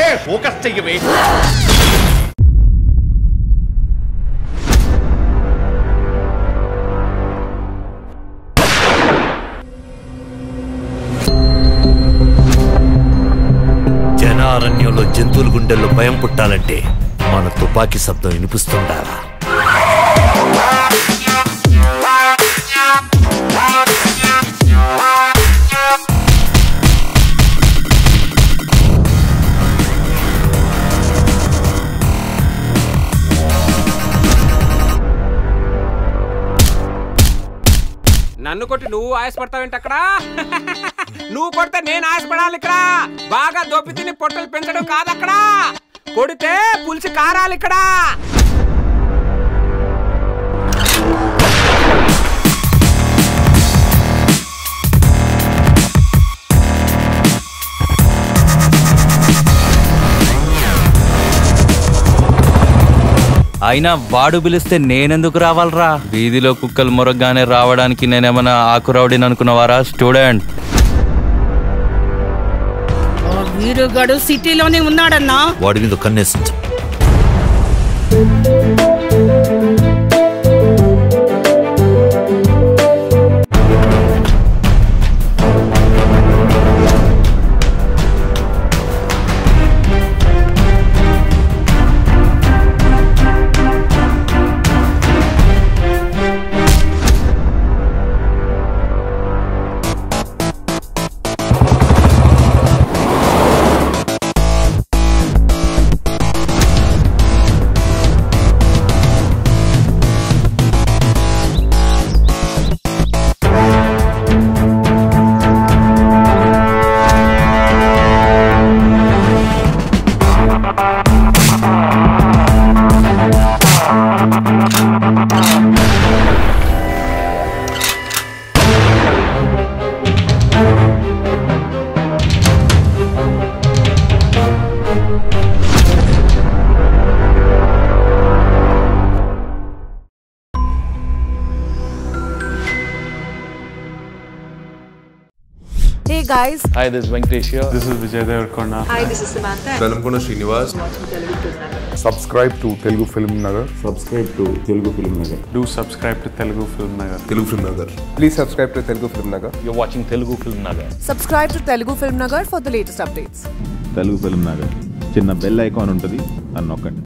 Focus చెయ్యవే జనారణ్యంలో జంతువుల గుండెల్లో భయం పుట్టాలంటే మన తుపాకీ శబ్దం వినిపిస్తుండాలా నన్ను కొట్టి నువ్వు ఆయాసపడతావేంటి అక్కడ నువ్వు కొడితే నేను ఆయాసపడాలి ఇక్కడ బాగా దొప్పి తిని పొట్టలు పెంచడం కాదు అక్కడ కొడితే పులిసి కారాలి ఇక్కడ అయినా వాడు పిలిస్తే నేనెందుకు రావాలరా వీధిలో కుక్కలు మొరగ్గానే రావడానికి నేనేమన్నా ఆకురౌడిని అనుకున్నవారా స్టూడెంట్ ఆ వీరుగాడు సిటీలోనే ఉన్నాడన్నా వాడి మీద కన్నేసించు Hey guys, hi this Venkatesh This is Vijay Devarkonda. hi, this is Samantha. Velankonda Srinivas subscribe to Telugu Film Nagar. Subscribe to Telugu Film Nagar. Do subscribe to Telugu Film Nagar. Telugu film Nagar Please subscribe to Telugu Film Nagar. You're watching Telugu film Nagar Subscribe to Telugu Film Nagar for the latest updates. Telugu film Nagar చిన్న bell icon ఉంటుంది అని నొక్కండి